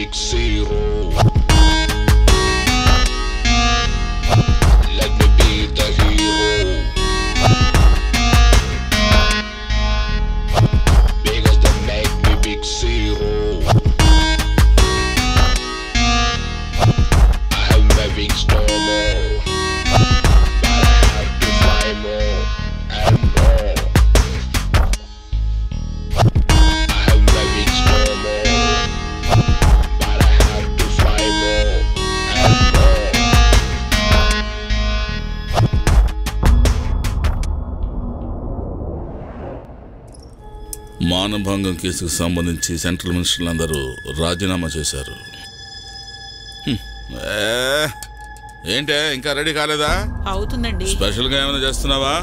big zero. Let me be the hero. Because they make me big zero. I have my wings no more. But I have to fly more and more. I have my wings no more. But I have to fly more and more. మానభంగం కేసుకు సంబంధించి central మినిస్టర్లు అందరూ రాజీనామా చేశారు హ్మ్. ఏ, ఏంటే ఇంకా రెడీ కాలేదా అవుతుందండి స్పెషల్గా ఏమైనా చేస్తున్నావా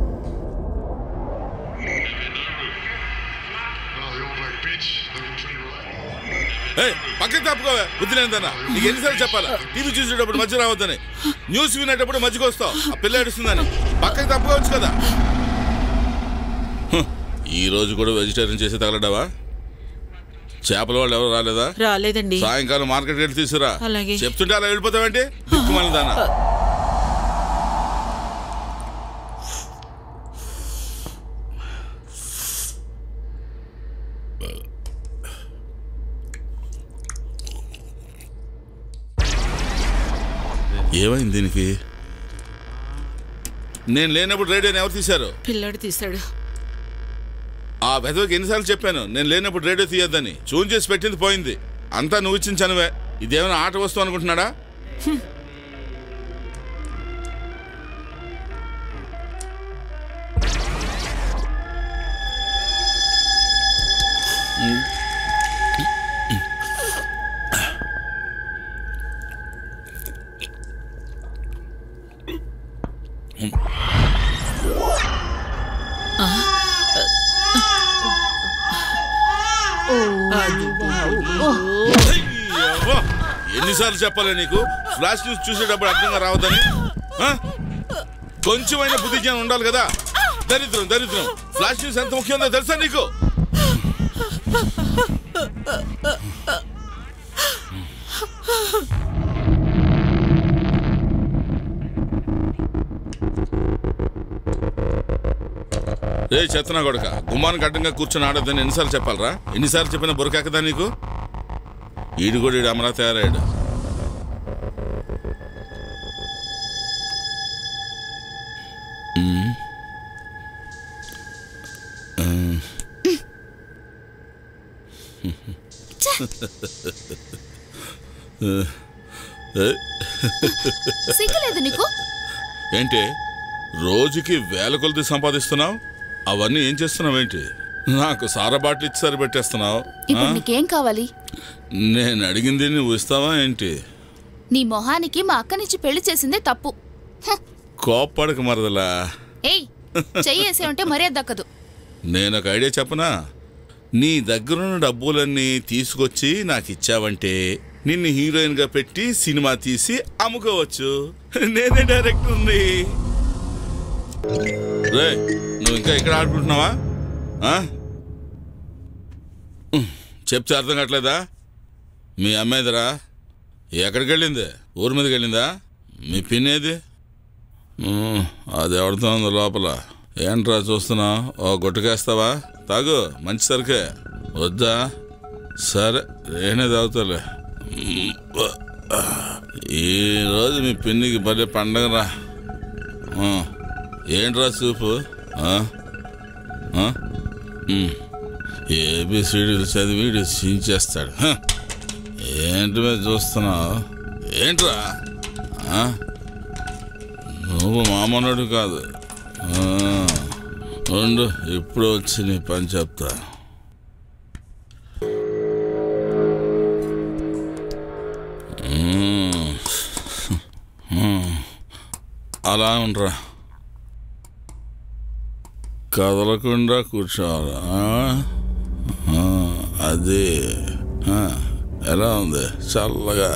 ఏయ్, పక్కకి తప్పుకోవే బుద్ధి లేదన్నా నీకు ఎన్నిసార్లు చెప్పాలా టీవీ చూసేటప్పుడు మధ్య రావద్దని న్యూస్ వినేటప్పుడు మధ్యకి వస్తావు ఆ పిల్ల ఏడుస్తుందని పక్కకి తప్పుకోవచ్చు కదా హ్, ఈ రోజు కూడా వెజిటేరియన్ చేసి తగలడావా చేపల వాళ్ళు ఎవరు రాలేదా రాలేదండి సాయంకాలం మార్కెట్ వెళ్ళి తీసుకురా అలాగే. చెప్తుంటే అలా వెళ్ళిపోతావేంటి దిక్కుమాలిన దానా ఏమైంది దీనికి నేను లేనప్పుడు రేడియోని ఎవరు తీశారు పిల్లాడు తీశాడు ఆ వెధవకి ఎన్నిసార్లు చెప్పాను నేను లేనప్పుడు రేడియో తీయొద్దని చూన్ చేసి పెట్టింది పోయింది అంతా నువ్వు ఇచ్చిన చనువే ఇదేమైనా ఆట వస్తువు అనుకుంటున్నాడా అయ్యవ్వ! ఎన్నిసార్లు చెప్పాలి నీకు ఫ్లాష్ న్యూస్ చూసేటప్పుడు అర్థంగా రావద్దని ఆ? కొంచెమైనా బుద్ధి జ్ఞానం ఉండాలి కదా దరిద్రం దరిద్రం ఫ్లాష్ న్యూస్ ఎంత ముఖ్యమో తెలుసా నీకు ఏ చెత్తనా కొడక గుమ్మానికి అడ్డంగా కూర్చొని ఆడొద్దని ఎన్నిసార్లు చెప్పాలరా ఎన్నిసార్లు చెప్పినా బురకెక్కదా నీకు ఈడు కూడా ఈడు అమరా తయారయ్యాడు మ్మ్. ఆ. ఏ, సిగ్గులేదు నీకు ఏంటి రోజుకి వేల కొలది సంపాదిస్తున్నావు అవన్నీ ఏం చేస్తున్నావు ఏంటి నాకు సారా బాటిల్ ఇచ్చి సరిపెట్టేస్తున్నావు ఇప్పుడు నీకేం కావాలి నేను అడిగింది నువ్వు ఇస్తావా ఏంటి నీ మొహానికి మా అక్కనిచ్చి పెళ్లి చేసిందే తప్పు హ్, కోప్పడక మరదలా ఏయ్ చెయ్యేసే ఉంటే మర్యాద దక్కదు నేను ఒక ఐడియా చెప్పనా నీ దగ్గరున్న డబ్బులన్నీ తీసుకొచ్చి నాకు ఇచ్చావంటే నిన్ను హీరోయిన్గా పెట్టి సినిమా తీసి అమ్ముకోవచ్చు నేనే డైరెక్టర్ని రే నువ్వు ఇంకా ఇక్కడ ఆడుకుంటున్నావా ఆ? ఉహ్, చెప్తే అర్థం కావట్లేదా మీ అమ్మాయిదిరా ఎక్కడికి వెళ్ళింది ఊరి మీదకి వెళ్ళిందా మీ పిన్నేది ఉమ్, అది ఎవరితో ఉందో లోపల ఏంట్రా చూస్తున్నా ఓ గుట్టకేస్తావా తాగు మంచి సరికే వద్దా సరే నేనే తాగుతాలే ఉమ్, ఈరోజు మీ పిన్నికి భలే పండగరా ఆ, ఏంట్రా చూపు ఆ? ఆ? ఉమ్, ఏబిసిడీలు చదివి వీడు సించేస్తాడు హ. ఏంటి మీద చూస్తున్నావు ఏంట్రా ఆ? నువ్వు మామనుడు కాదు ఆ, ఉండు ఇప్పుడు వచ్చి నీ పని చెప్తా మ్మ్. మ్మ్. అలా ఉండరా కదలకుండా కూర్చోవాలా ఆ? ఆ, అది ఆ, ఎలా ఉంది చల్లగా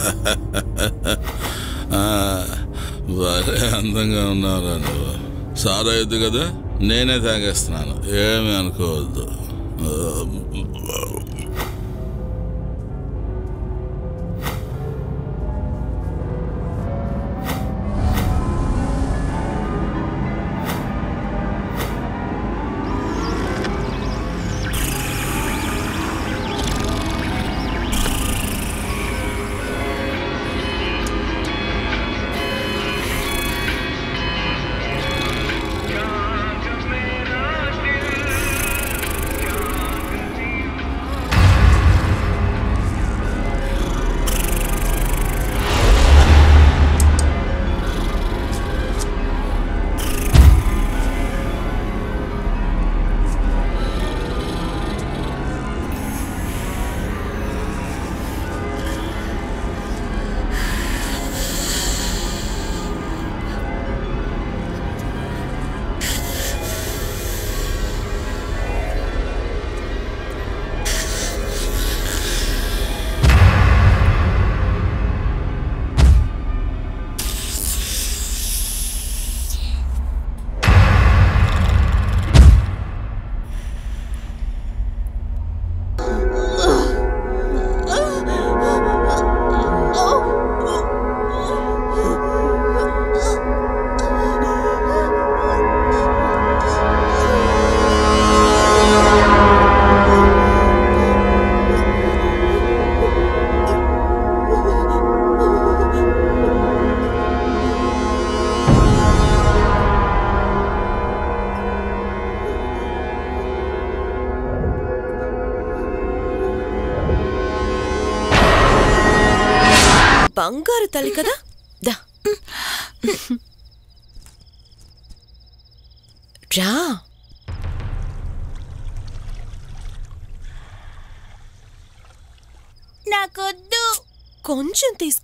ఆ, భలే అందంగా ఉన్నారా నువ్వు సారా ఎద్దు కదా నేనే తాగేస్తున్నాను ఏమీ అనుకోవద్దు బంగారు తల్లి కదా దా రా నాకొద్దు కొంచెం తీసుకో